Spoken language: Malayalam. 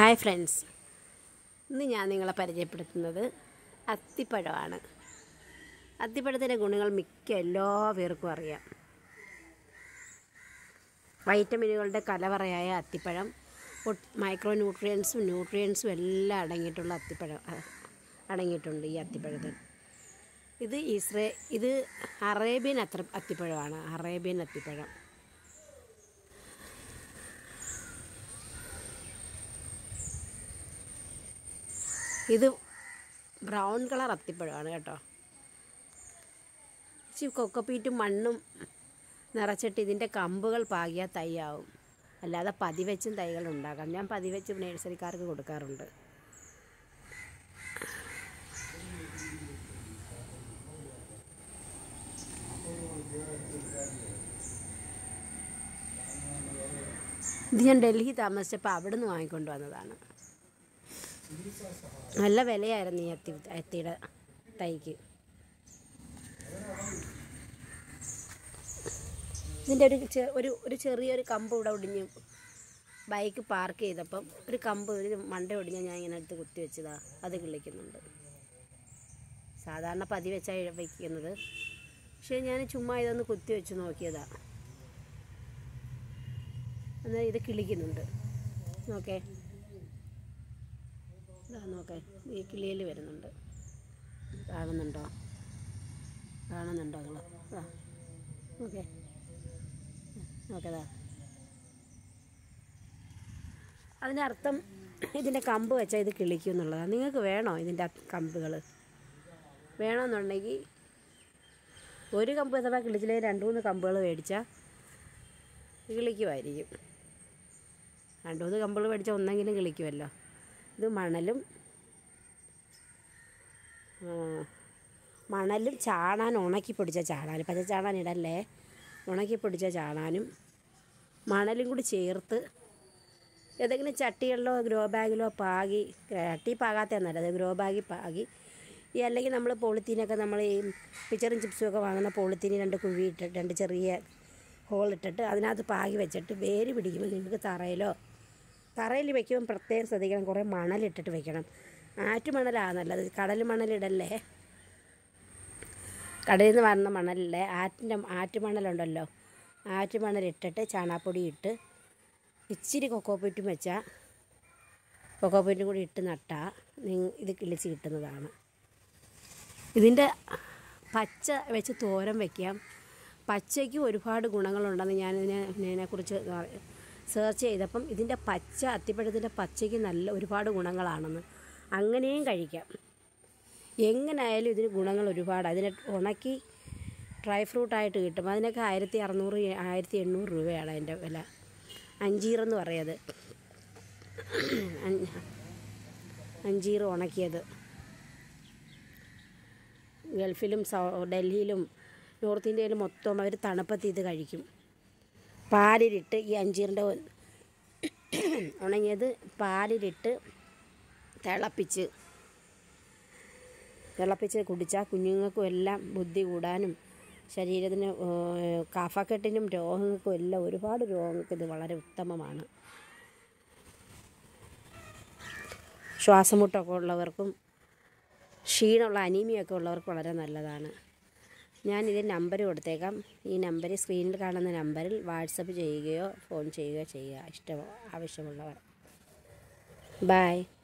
ഹായ് ഫ്രണ്ട്സ് ഇന്ന് ഞാൻ നിങ്ങളെ പരിചയപ്പെടുത്തുന്നത് അത്തിപ്പഴമാണ് അത്തിപ്പഴത്തിൻ്റെ ഗുണങ്ങൾ മിക്ക എല്ലാ പേർക്കും അറിയാം വൈറ്റമിനുകളുടെ കലവറയായ അത്തിപ്പഴം മൈക്രോ ന്യൂട്രിയൻസും ന്യൂട്രിയൻസും എല്ലാം അടങ്ങിയിട്ടുള്ള അത്തിപ്പഴം അ- അടങ്ങിയിട്ടുണ്ട് ഈ അത്തിപ്പഴത്തിൽ ഇത് ഇസ്രേ ഇത് അറേബ്യൻ അത്ര അത്തിപ്പഴമാണ് അറേബ്യൻ അത്തിപ്പഴം ഇത് ബ്രൗൺ കളർ അത്തിപ്പഴമാണ് കേട്ടോ ഇച്ചിരി കൊക്കപ്പീറ്റും മണ്ണും നിറച്ചിട്ട് ഇതിൻ്റെ കമ്പുകൾ പാകിയാൽ തൈയാവും അല്ലാതെ പതിവെച്ചും തൈകൾ ഉണ്ടാക്കാം ഞാൻ പതിവെച്ച് നേഴ്സറിക്കാർക്ക് കൊടുക്കാറുണ്ട് ഇത് ഞാൻ ഡൽഹി താമസിച്ചപ്പോൾ അവിടെ നിന്ന് വാങ്ങിക്കൊണ്ട് വന്നതാണ് നല്ല വിലയായിരുന്നു ഈ അത്തി അത്തിയുടെ തൈക്ക് ഇതിൻ്റെ ഒരു ചെ- ഒരു ഒരു ചെറിയൊരു കമ്പ് ഇവിടെ ഒടിഞ്ഞു ബൈക്ക് പാർക്ക് ചെയ്തപ്പം ഒരു കമ്പ് ഒരു മണ്ട ഒടിഞ്ഞ ഞാൻ ഇങ്ങനെ എടുത്ത് കുത്തി വെച്ചതാ അത് കിളിക്കുന്നുണ്ട് സാധാരണ പതി വെച്ചാണ് വയ്ക്കുന്നത് പക്ഷേ ഞാൻ ചുമ്മാ ഇതൊന്ന് കുത്തി വെച്ച് നോക്കിയതാ എന്നാൽ ഇത് കിളിക്കുന്നുണ്ട് നോക്കേ ഇതാ നോക്കേ ഈ കിളിയിൽ വരുന്നുണ്ട് കാണുന്നുണ്ടോ കാണുന്നുണ്ടോ നിങ്ങൾ ആ ഓക്കെ നോക്കതാ അതിനർത്ഥം ഇതിൻ്റെ കമ്പ് വെച്ചാൽ ഇത് കിളിക്കും എന്നുള്ളതാണ് നിങ്ങൾക്ക് വേണോ ഇതിൻ്റെ കമ്പുകൾ വേണമെന്നുണ്ടെങ്കിൽ ഒരു കമ്പ് അഥവാ കിളിച്ചില്ലെങ്കിൽ രണ്ട് മൂന്ന് കമ്പുകൾ മേടിച്ചാൽ കിളിക്കുമായിരിക്കും രണ്ട് മൂന്ന് കമ്പുകൾ മേടിച്ചാൽ ഒന്നെങ്കിലും കിളിക്കുമല്ലോ ഇത് മണലും ആ, മണലും ചാണാൻ ഉണക്കി പൊടിച്ച ചാണാനും പച്ച ചാണാൻ ഇടല്ലേ ഉണക്കി പൊടിച്ച ചാണാനും മണലും കൂടി ചേർത്ത് ഏതെങ്കിലും ചട്ടികളിലോ ഗ്രോ ബാഗിലോ പാകി ചട്ടി പാകാത്ത നല്ലത് ഗ്രോ ബാഗിൽ പാകി ഈ അല്ലെങ്കിൽ നമ്മൾ പോളിത്തീനൊക്കെ നമ്മൾ ഈ പിച്ചറും ചിപ്സും ഒക്കെ വാങ്ങുന്ന പോളിത്തീന് രണ്ട് കുഴി ഇട്ടിട്ട് രണ്ട് ചെറിയ ഹോൾ ഇട്ടിട്ട് അതിനകത്ത് പാകി വെച്ചിട്ട് വേര് പിടിക്കുമ്പോൾ നിങ്ങൾക്ക് തറയിലോ തറയിൽ വെക്കുമ്പോൾ പ്രത്യേകം ശ്രദ്ധിക്കണം കുറേ മണലിട്ടിട്ട് വെക്കണം ആറ്റുമണലാണ് നല്ലത് കടൽ മണലിടല്ലേ കടലിൽ നിന്ന് വരുന്ന മണലില്ലേ ആറ്റിൻ്റെ ആറ്റുമണലുണ്ടല്ലോ ആറ്റുമണലിട്ടിട്ട് ചാണാപ്പൊടി ഇട്ട് ഇച്ചിരി കൊക്കോപ്പീറ്റും വെച്ചാൽ കൊക്കോപ്പീറ്റും കൂടി ഇട്ട് നട്ടാൽ നിങ്ങ ഇത് കിളിച്ച് കിട്ടുന്നതാണ് ഇതിൻ്റെ പച്ച വെച്ച് തോരൻ വയ്ക്കാം പച്ചയ്ക്ക് ഒരുപാട് ഗുണങ്ങളുണ്ടെന്ന് ഞാനിതിനെ ഇതിനെക്കുറിച്ച് സെർച്ച് ചെയ്തപ്പം ഇതിൻ്റെ പച്ച അത്തിപ്പഴത്തിൻ്റെ പച്ചയ്ക്ക് നല്ല ഒരുപാട് ഗുണങ്ങളാണെന്ന് അങ്ങനെയും കഴിക്കാം എങ്ങനായാലും ഇതിന് ഗുണങ്ങൾ ഒരുപാട് അതിനെ ഉണക്കി ഡ്രൈ ഫ്രൂട്ടായിട്ട് കിട്ടും അതിനൊക്കെ ആയിരത്തി അറുന്നൂറ് ആയിരത്തി എണ്ണൂറ് രൂപയാണ് അതിൻ്റെ വില അഞ്ചീറെന്ന് പറയത് അഞ്ച് അഞ്ചീറ് ഉണക്കിയത് ഗൾഫിലും സൗ ഡൽഹിയിലും നോർത്ത് ഇന്ത്യയിലും മൊത്തം അവർ തണുപ്പത്ത് ഇത് കഴിക്കും പാലിലിട്ട് ഈ അഞ്ചീറിൻ്റെ ഉണങ്ങിയത് പാലിലിട്ട് തിളപ്പിച്ച് തിളപ്പിച്ച് കുടിച്ചാൽ കുഞ്ഞുങ്ങൾക്കും എല്ലാം ബുദ്ധി കൂടാനും ശരീരത്തിന് ഏഹ്, കഫക്കെട്ടിനും രോഗങ്ങൾക്കും എല്ലാം ഒരുപാട് രോഗങ്ങൾക്ക് ഇത് വളരെ ഉത്തമമാണ് ശ്വാസമുട്ടൊക്കെ ഉള്ളവർക്കും ക്ഷീണമുള്ള അനീമിയൊക്കെ ഉള്ളവർക്ക് വളരെ നല്ലതാണ് ഞാൻ ഇതിന് നമ്പർ കൊടുത്തേക്കാം ഈ നമ്പർ സ്ക്രീനിൽ കാണുന്ന നമ്പറിൽ വാട്സപ്പ് ചെയ്യുകയോ ഫോൺ ചെയ്യുകയോ ചെയ്യുക ഇഷ്ടം ആവശ്യമുള്ളവർ ബായ്